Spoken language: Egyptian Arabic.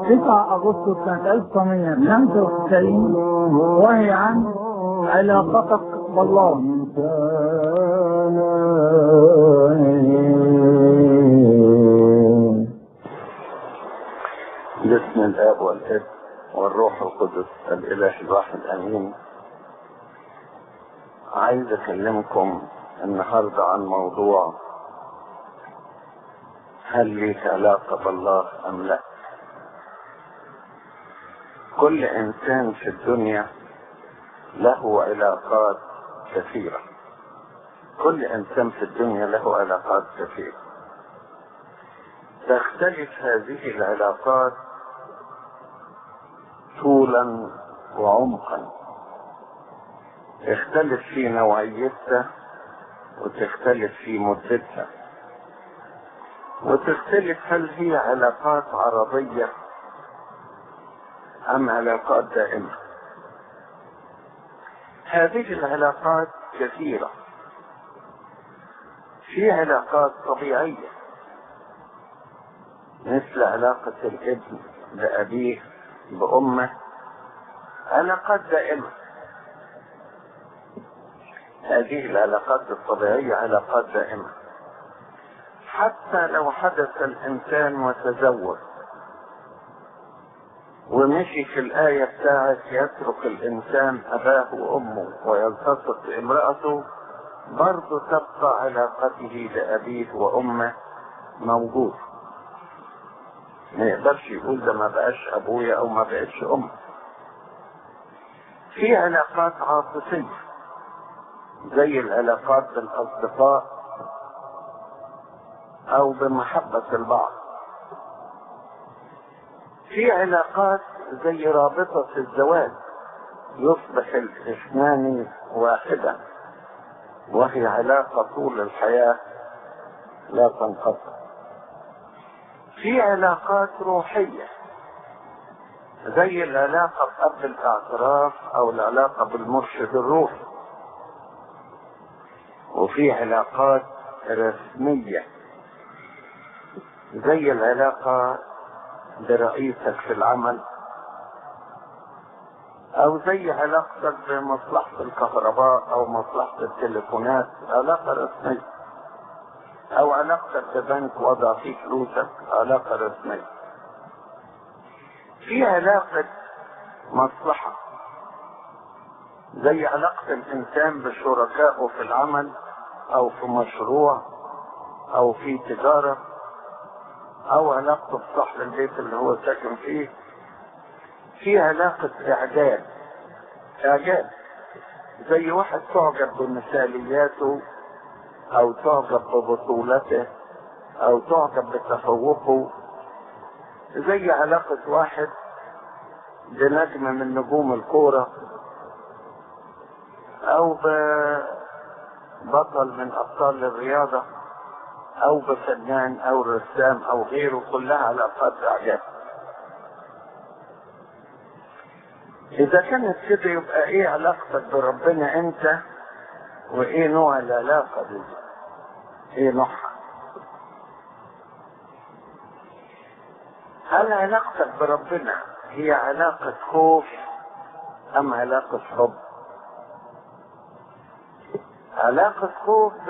9 أغسطس سنة 1995 وهي عن علاقتك بالله باسم الاب والابن والروح القدس الاله الواحد امين عايز اكلمكم النهارده عن موضوع هل ليك علاقه بالله ام لا كل انسان في الدنيا له علاقات كثيره كل انسان في الدنيا له علاقات كثيره تختلف هذه العلاقات طولا وعمقا تختلف في نوعيتها وتختلف في مدتها وتختلف هل هي علاقات عرضية أم علاقات دائمة هذه العلاقات كثيرة في علاقات طبيعية مثل علاقة الابن بأبيه بأمه علاقات دائمة هذه العلاقات الطبيعية علاقات دائمة حتى لو حدث الإنسان وتزوج ومشي في الآية بتاعت يترك الإنسان أباه وأمه ويلتصق بامرأته برضه تبقى علاقته بأبيه وأمه موجود ما يقدرش يقول ده ما بقاش ابويا او ما بقتش امي في علاقات عاطفية زي العلاقات بالاصدقاء او بمحبة البعض في علاقات زي رابطة الزواج يصبح الاثنان واحدا وهي علاقة طول الحياة لا تنقطع في علاقات روحية زي العلاقة بأب الاعتراف أو العلاقة بالمرشد الروحي وفي علاقات رسمية زي العلاقة برئيسك في العمل أو زي علاقتك بمصلحة الكهرباء أو مصلحة التليفونات علاقة رسمية او علاقتك ببنك وضع فيه فلوسك علاقة رسمية في علاقة مصلحة زي علاقة الانسان بشركائه في العمل او في مشروع او في تجارة او علاقته بصاحب البيت اللي هو ساكن فيه في علاقة اعجاب اعجاب زي واحد تعجب بمثالياته او تعجب ببطولته او تعجب بتفوقه زي علاقة واحد بنجم من نجوم الكورة او ببطل من ابطال الرياضة او بفنان او رسام او غيره كلها علاقات اعجاب اذا كانت كده يبقى ايه علاقتك بربنا انت وايه نوع العلاقة دي ايه نوعها هل علاقتك بربنا هي علاقة خوف ام علاقة حب علاقة خوف